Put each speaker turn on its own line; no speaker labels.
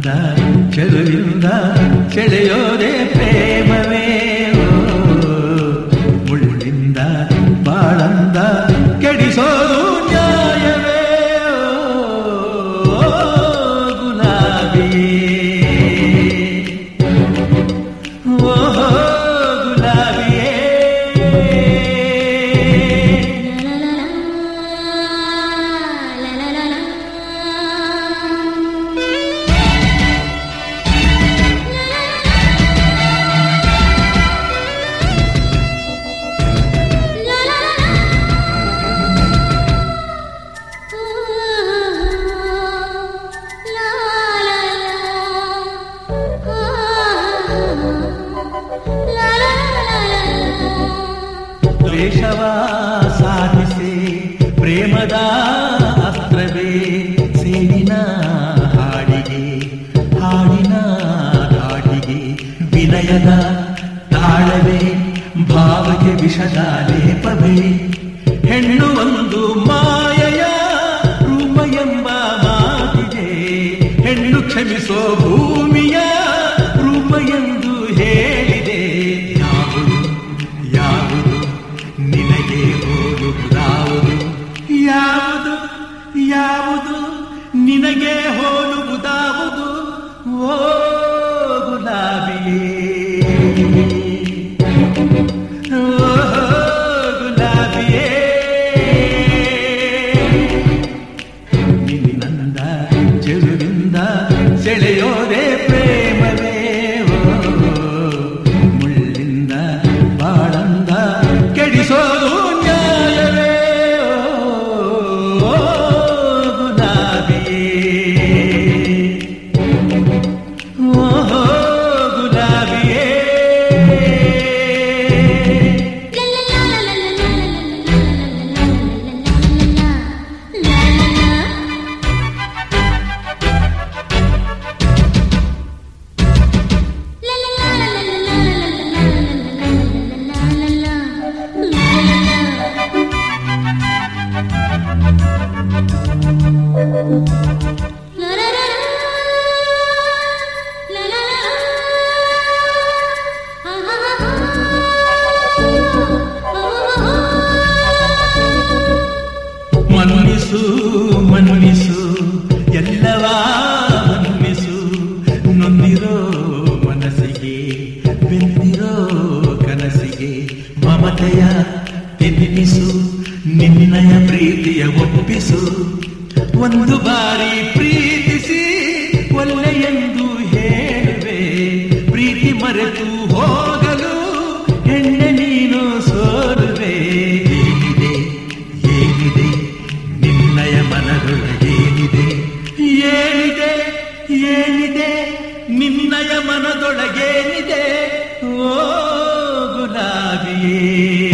ಮುಳ್ಳಿಂದ ಚೆಲುವಿಂದ ಸೆಳೆಯೋದೆ ಪ್ರೇಮವೇ ಓ, ಮುಳ್ಳಿಂದ ಬಾಳಂದ ಕೆಡಿಸೋದು ನ್ಯಾಯವೇ ಓ, ಗುಲಾಬಿಯೇ ಓ ಗುಲಾಬಿಯೇ ದ್ವೇಷವ ಸಾಧಿಸಿ ಪ್ರೇಮದ ಅಸ್ತ್ರವೇ ಸೇನಿನ ಹಾಡಿಗೆ ಹಾಡಿನ ದಾಡಿಗೆ ವಿನಯದ ತಾಳವೇ ಭಾವಕ್ಕೆ ವಿಷದ ಲೇಪವೇ ಹೆಣ್ಣು ಒಂದು ಮಾಯೆಯ ರೂಪ ಎಂಬ ಮಾತಿದೆ ಹೆಣ್ಣು ಕ್ಷಮಿಸೋ ಭೂಮಿಯ ರೂಪ ಎಂದು ಹೇಳಿದೆ ಯಾವುದು ಯಾವುದು ನಿನಗೆ ಹೋಲುವುದಾವುದು ಯಾವುದು ಯಾವುದು ನಿನಗೆ ಹೋಲುವುದಾವುದು ಓ ಗುಲಾಬಿಯೇ ಓ ಗುಲಾಬಿಯೇ ನಿನ್ನಂದ ಚೆಲುವಿಂದ ಸೆಳೆಯೋದೆ ಪ್ರೇಮವೇ ಓ, ಮುಳ್ಳಿಂದ ಬಾಳಂದ ಕೆಡಿಸೋದು ನ್ಯಾಯವೇ ಓ, ಗುಲಾಬಿಯೇ ಓ ಗುಲಾಬಿಯೇ ಮನ್ನಿಸು ಮನ್ನಿಸು ಎಲ್ಲವ ಮನ್ನಿಸು ನೊಂದಿರೋ ಮನಸ್ಸಿಗೆ ಬೆಂದಿರೋ ಕನಸಿಗೆ ಮಮತೆಯ ತಿನ್ನಿಸು ನಿನ್ನಯ ಪ್ರೀತಿಯ ಒಪ್ಪಿಸು ಒಂದು ಬಾರಿ ಪ್ರೀತಿಸಿ ಒಲ್ಲೆ ಎಂದು ಹೇಳುವೆ ಪ್ರೀತಿ ಮರೆತು ಹೋಗಲು ಹೆಣ್ಣೆ ನೀನು ಸೋಲುವೆ ಏನಿದೆ ಏನಿದೆ ನಿನ್ನಯ ಮನದೊಳಗೇನಿದೆ ಏನಿದೆ ಏನಿದೆ ನಿನ್ನಯ ಮನದೊಳಗೇನಿದೆ ಓ ಗುಲಾಬಿಯೇ